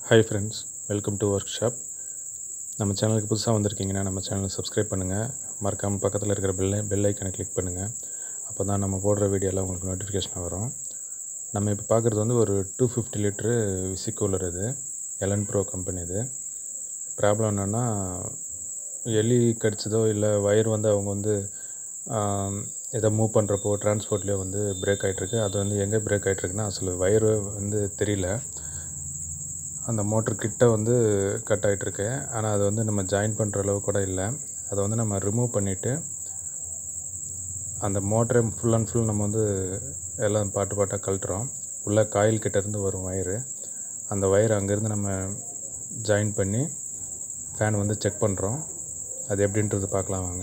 hi friends welcome to workshop நம்ம சேனலுக்கு புதுசாக வந்திருக்கீங்கன்னா நம்ம சேனலை சப்ஸ்கிரைப் பண்ணுங்கள் மறக்காமல் பக்கத்தில் இருக்கிற பெல் பெல் ஐக்கனை கிளிக் பண்ணுங்கள் அப்போ தான் நம்ம போடுற வீடியோலாம் உங்களுக்கு நோட்டிஃபிகேஷன் வரும் நம்ம இப்போ பார்க்குறது வந்து ஒரு டூ ஃபிஃப்டி லிட்ரு விசி கூலர் இது எலன் ப்ரோ கம்பெனி இது ப்ராப்ளம் என்னென்னா எலி கடிச்சதோ இல்லை வயர் வந்து அவங்க வந்து ஆம், எதை மூவ் பண்ணுறப்போ டிரான்ஸ்போர்ட்லேயோ வந்து பிரேக் ஆகிட்டுருக்கு அது வந்து எங்கே பிரேக் ஆகிட்டுருக்குன்னா அசல் வயரு வந்து தெரியல அந்த மோட்டர் கிட்ட வந்து கட் ஆகிட்டுருக்கு ஆனால் அது வந்து நம்ம ஜாயின் பண்ணுற அளவு கூட இல்லை அதை வந்து நம்ம ரிமூவ் பண்ணிவிட்டு அந்த மோட்டரை ஃபுல் அண்ட் ஃபுல் நம்ம வந்து எல்லாம் பாட்டு பாட்டாக கழட்டுறோம் உள்ள காயில் கிட்ட இருந்து வரும் வயரு அந்த வயர் அங்கேருந்து நம்ம ஜாயின் பண்ணி ஃபேன் வந்து செக் பண்ணுறோம் அது எப்படின்றது பார்க்கலாம் வாங்க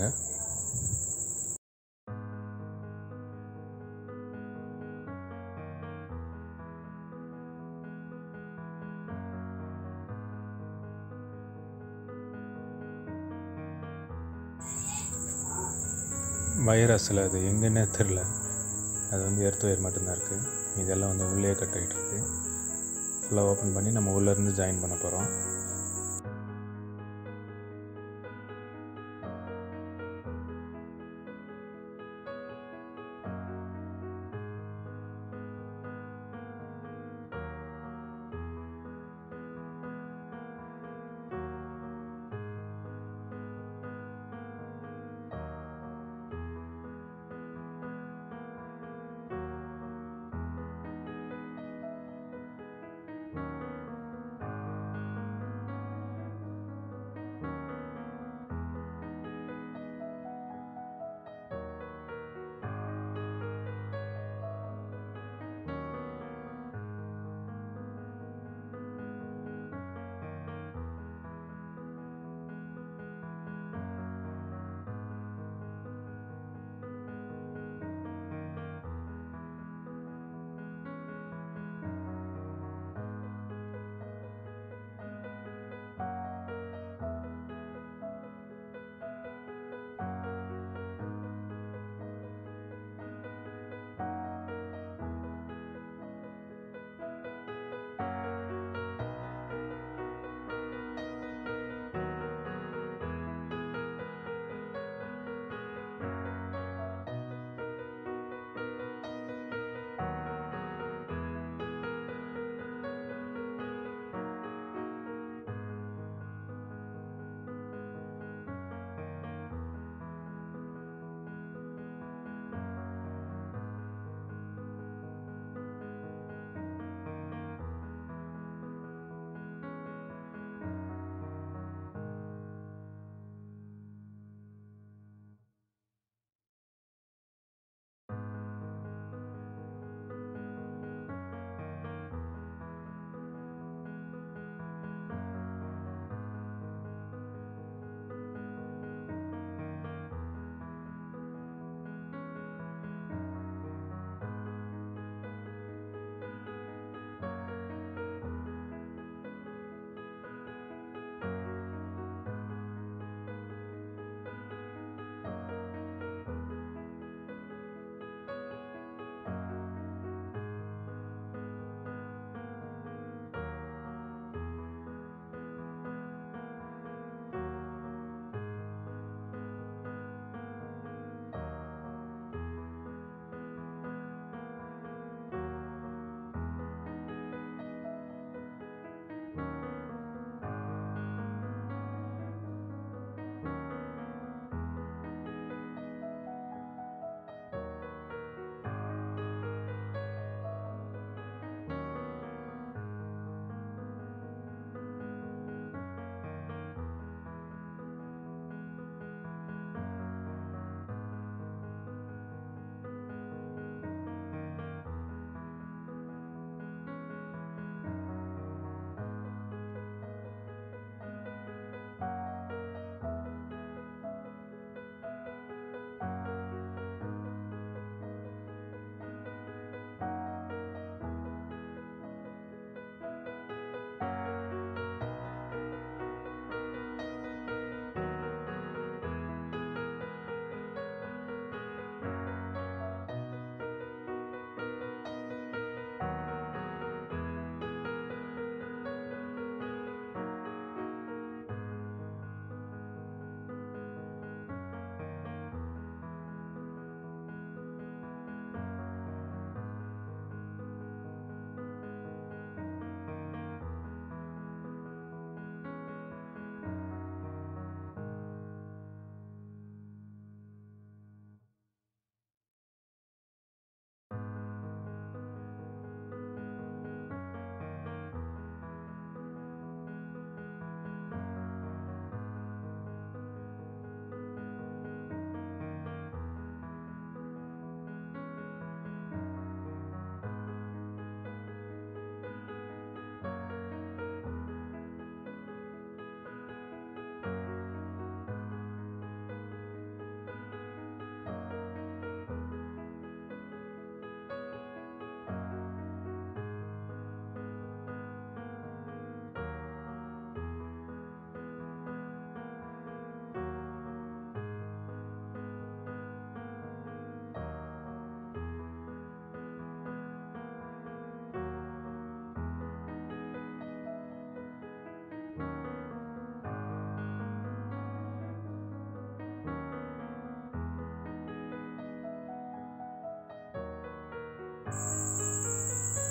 வயர் அசல் அது எங்கன்னே தெரில அது வந்து எர்த் ஒயர் மட்டும்தான் இருக்குது இதெல்லாம் வந்து உள்ளே கட் ஆகிட்டு இருக்கு ஃபுல்லாக ஓப்பன் பண்ணி நம்ம உள்ளேருந்து ஜாயின் பண்ண போகிறோம்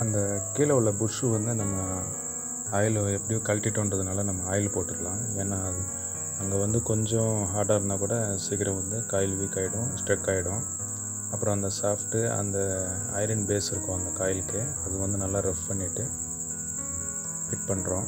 அந்த கீழே உள்ள புஷ்ஷு வந்து நம்ம ஆயில் எப்படியோ கழட்டிட்டோன்றதுனால நம்ம ஆயில் போட்டுக்கலாம் ஏன்னா அங்கே வந்து கொஞ்சம் ஹார்டாக இருந்தால் கூட சீக்கிரம் வந்து காயில் வீக் ஆகிடும் ஸ்ட்ரெக் ஆகிடும் அப்புறம் அந்த சாஃப்ட்டு அந்த ஐரன் பேஸ் இருக்கும் அந்த காயிலுக்கு அது வந்து நல்லா ரஃப் பண்ணிவிட்டு ஃபிட் பண்ணுறோம்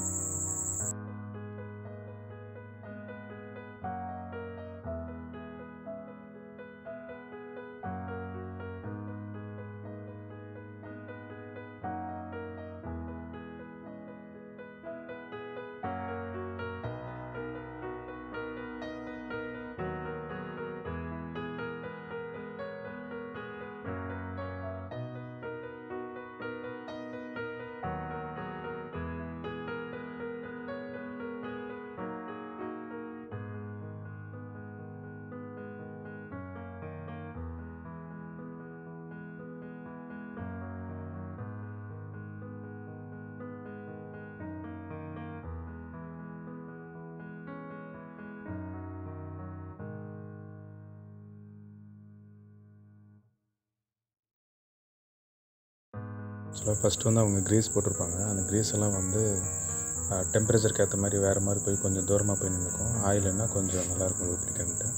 ஆக்சுவலாக ஃபஸ்ட்டு வந்து அவங்க க்ரீஸ் போட்டிருப்பாங்க அந்த க்ரீஸ் எல்லாம் வந்து டெம்பரேச்சருக்கு ஏற்ற மாதிரி வேறு மாதிரி போய் கொஞ்சம் தூரமாக போய் நின்றுக்கும் ஆயில்னா கொஞ்சம் நல்லாயிருக்கும் லூப்ளிகண்ட்டு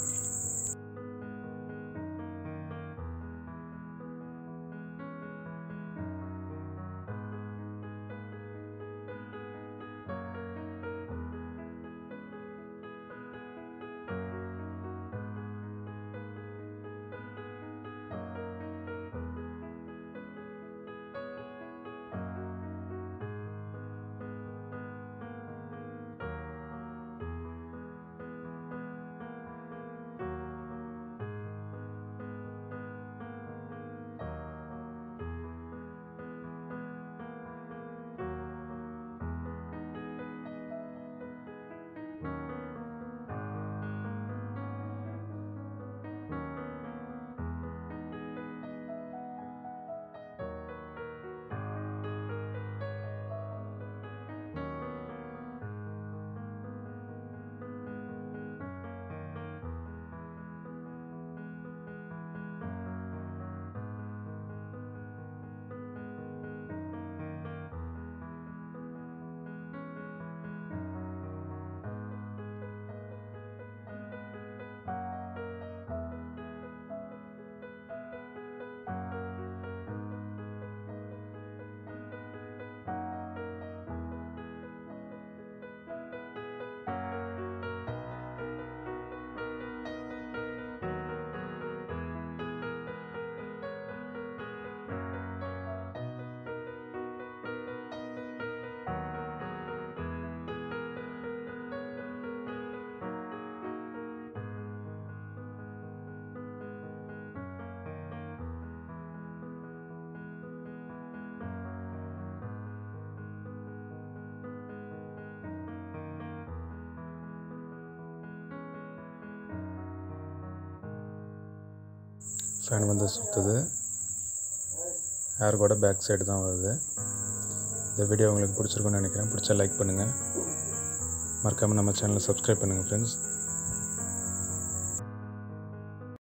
ஃபேன் வந்து சுற்றுது ஏர் கூட பேக் சைடு தான் வருது இந்த வீடியோ உங்களுக்கு பிடிச்சிருக்குன்னு நினைக்கிறேன் பிடிச்சா லைக் பண்ணுங்கள் மறக்காமல் நம்ம சேனலை சப்ஸ்கிரைப் பண்ணுங்கள் ஃப்ரெண்ட்ஸ்